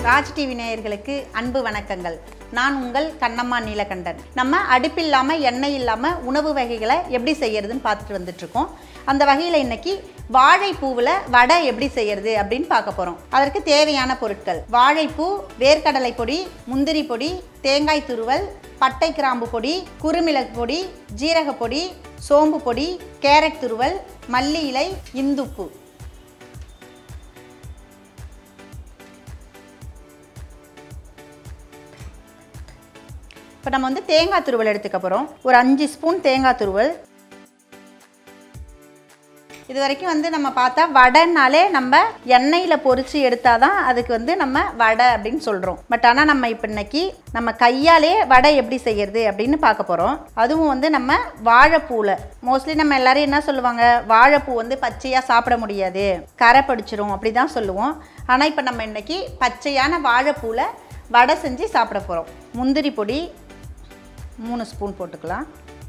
Raj TV நேயர்களுக்கு அன்பு வணக்கங்கள் நான் உங்கள் கண்ணம்மா நீலகண்டன் நம்ம அடுப்பில்லாமல் எண்ணெய் இல்லாமல் உணவு வகைகளை எப்படி செய்யறதுன்னு பார்த்துட்டு வந்துட்டுருக்கோம் அந்த வகையில் இன்னைக்கு வாழைப்பூவில் வடை எப்படி செய்யறது அப்படின்னு பார்க்க போகிறோம் அதற்கு தேவையான பொருட்கள் வாழைப்பூ வேர்க்கடலை பொடி முந்திரி பொடி தேங்காய் துருவல் பட்டை கிராம்பு பொடி குறுமிளகு பொடி ஜீரக பொடி சோம்பு பொடி கேரட் துருவல் மல்லி இலை இந்துப்பு இப்போ நம்ம வந்து தேங்காய் துருவல் எடுத்துக்க போகிறோம் ஒரு அஞ்சு ஸ்பூன் தேங்காய் துருவல் இது வரைக்கும் வந்து நம்ம பார்த்தா வடைனாலே நம்ம எண்ணெயில் பொரிச்சு எடுத்தால் தான் அதுக்கு வந்து நம்ம வடை அப்படின்னு சொல்கிறோம் பட் ஆனால் நம்ம இப்போ இன்னைக்கு நம்ம கையாலே வடை எப்படி செய்யறது அப்படின்னு பார்க்க போகிறோம் அதுவும் வந்து நம்ம வாழைப்பூவில் மோஸ்ட்லி நம்ம எல்லாரும் என்ன சொல்லுவாங்க வாழைப்பூ வந்து பச்சையாக சாப்பிட முடியாது கரை படிச்சிரும் அப்படி தான் சொல்லுவோம் ஆனால் இப்போ நம்ம இன்னைக்கு பச்சையான வாழைப்பூவில் வடை செஞ்சு சாப்பிட போகிறோம் முந்திரி பொடி மூணு ஸ்பூன் போட்டுக்கலாம்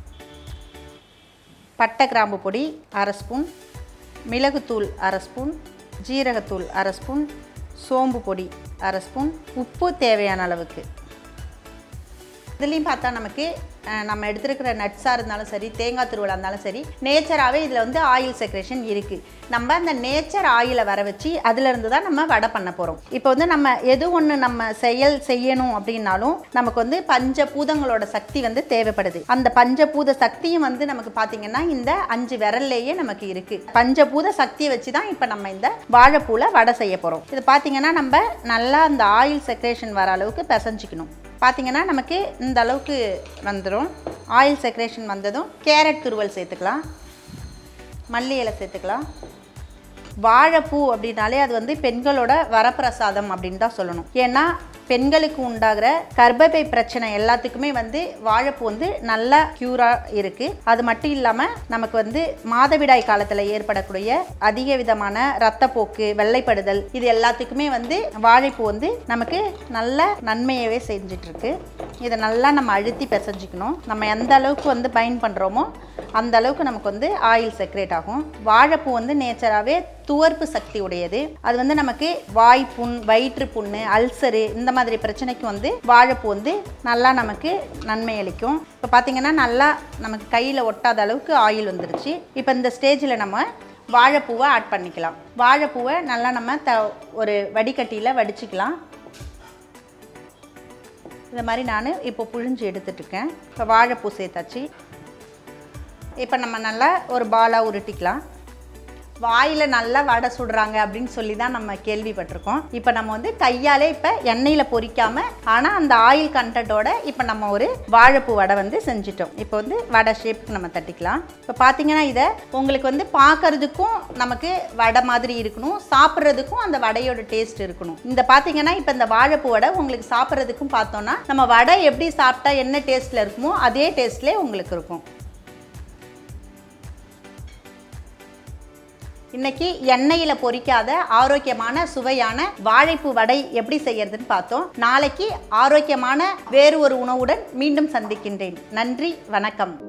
பட்டை கிராம்பு பொடி அரை ஸ்பூன் மிளகுத்தூள் அரை ஸ்பூன் ஜீரகத்தூள் அரை ஸ்பூன் சோம்பு பொடி அரை ஸ்பூன் உப்பு தேவையான அளவுக்கு இதுலேயும் பார்த்தா நமக்கு அஹ், நம்ம எடுத்துருக்கிற நட்ஸாக இருந்தாலும் சரி தேங்காய் துருவலாக இருந்தாலும் சரி நேச்சராகவே இதில் வந்து ஆயில் செக்ரேஷன் இருக்குது நம்ம அந்த நேச்சர் ஆயிலை வர வச்சு அதுலேருந்து தான் நம்ம வடை பண்ண போகிறோம் இப்போ வந்து நம்ம எது ஒன்று நம்ம செயல் செய்யணும் அப்படின்னாலும் நமக்கு வந்து பஞ்சபூதங்களோட சக்தி வந்து தேவைப்படுது அந்த பஞ்சபூத சக்தியும் வந்து நமக்கு பார்த்தீங்கன்னா இந்த அஞ்சு விரல்லையே நமக்கு இருக்குது பஞ்சபூத சக்தியை வச்சு தான் இப்போ நம்ம இந்த வாழைப்பூவில் வடை செய்ய போகிறோம் இது பார்த்தீங்கன்னா நம்ம நல்லா அந்த ஆயில் செக்ரேஷன் வர அளவுக்கு பிசைஞ்சிக்கணும் பார்த்தீங்கன்னா நமக்கு இந்த அளவுக்கு வந்துடும் ஆயில் செக்ரேஷன் வந்ததும் கேரட் துருவல் சேர்த்துக்கலாம் மல்லி இலை சேர்த்துக்கலாம் வாழைப்பூ அப்படின்னாலே அது வந்து பெண்களோட வரப்பிரசாதம் அப்படின்னு தான் சொல்லணும் ஏன்னா பெண்களுக்கு உண்டாகிற கர்ப்பப்பை பிரச்சனை எல்லாத்துக்குமே வந்து வாழைப்பூ வந்து நல்ல க்யூராக இருக்குது அது மட்டும் இல்லாமல் நமக்கு வந்து மாதவிடாய் காலத்தில் ஏற்படக்கூடிய அதிக விதமான இரத்தப்போக்கு வெள்ளைப்படுதல் இது எல்லாத்துக்குமே வந்து வாழைப்பூ வந்து நமக்கு நல்ல நன்மையவே செஞ்சுட்டு இருக்கு இதை நல்லா நம்ம அழுத்தி பிசைஞ்சிக்கணும் நம்ம எந்த அளவுக்கு வந்து பயன் பண்ணுறோமோ அந்த அளவுக்கு நமக்கு வந்து ஆயில் செக்ரேட் ஆகும் வாழைப்பூ வந்து நேச்சராகவே துவர்ப்பு சக்தி உடையது அது வந்து நமக்கு வாய் புண் வயிற்று புண்ணு அல்சரு இந்த மாதிரி பிரச்சனைக்கு வந்து வாழைப்பூ வந்து நல்லா நமக்கு நன்மை அளிக்கும் இப்போ பார்த்தீங்கன்னா நல்லா நமக்கு கையில் ஒட்டாத அளவுக்கு ஆயில் வந்துருச்சு இப்போ இந்த ஸ்டேஜில் நம்ம வாழைப்பூவை ஆட் பண்ணிக்கலாம் வாழைப்பூவை நல்லா நம்ம த ஒரு வடிகட்டியில் வடிச்சுக்கலாம் இந்த மாதிரி நான் இப்போ புழிஞ்சு எடுத்துட்ருக்கேன் இப்போ வாழைப்பூ சேர்த்தாச்சு இப்போ நம்ம நல்லா ஒரு பாலாக உருட்டிக்கலாம் வாயில் நல்லா வடை சுடுறாங்க அப்படின்னு சொல்லி தான் நம்ம கேள்விப்பட்டிருக்கோம் இப்போ நம்ம வந்து கையாலே இப்போ எண்ணெயில் பொரிக்காமல் ஆனால் அந்த ஆயில் கண்டென்ட்டோட இப்போ நம்ம ஒரு வாழைப்பூ வடை வந்து செஞ்சிட்டோம் இப்போ வந்து வடை ஷேப்புக்கு நம்ம தட்டிக்கலாம் இப்போ பார்த்தீங்கன்னா இதை உங்களுக்கு வந்து பார்க்கறதுக்கும் நமக்கு வடை மாதிரி இருக்கணும் சாப்பிட்றதுக்கும் அந்த வடையோட டேஸ்ட் இருக்கணும் இந்த பார்த்தீங்கன்னா இப்போ இந்த வாழைப்பூ வடை உங்களுக்கு சாப்பிட்றதுக்கும் பார்த்தோன்னா நம்ம வடை எப்படி சாப்பிட்டா என்ன டேஸ்ட்டில் இருக்குமோ அதே டேஸ்ட்லேயே உங்களுக்கு இருக்கும் இன்னைக்கு எண்ணெயில் பொரிக்காத ஆரோக்கியமான சுவையான வாழைப்பூ வடை எப்படி செய்யறதுன்னு பார்த்தோம் நாளைக்கு ஆரோக்கியமான வேறு ஒரு உணவுடன் மீண்டும் சந்திக்கின்றேன் நன்றி வணக்கம்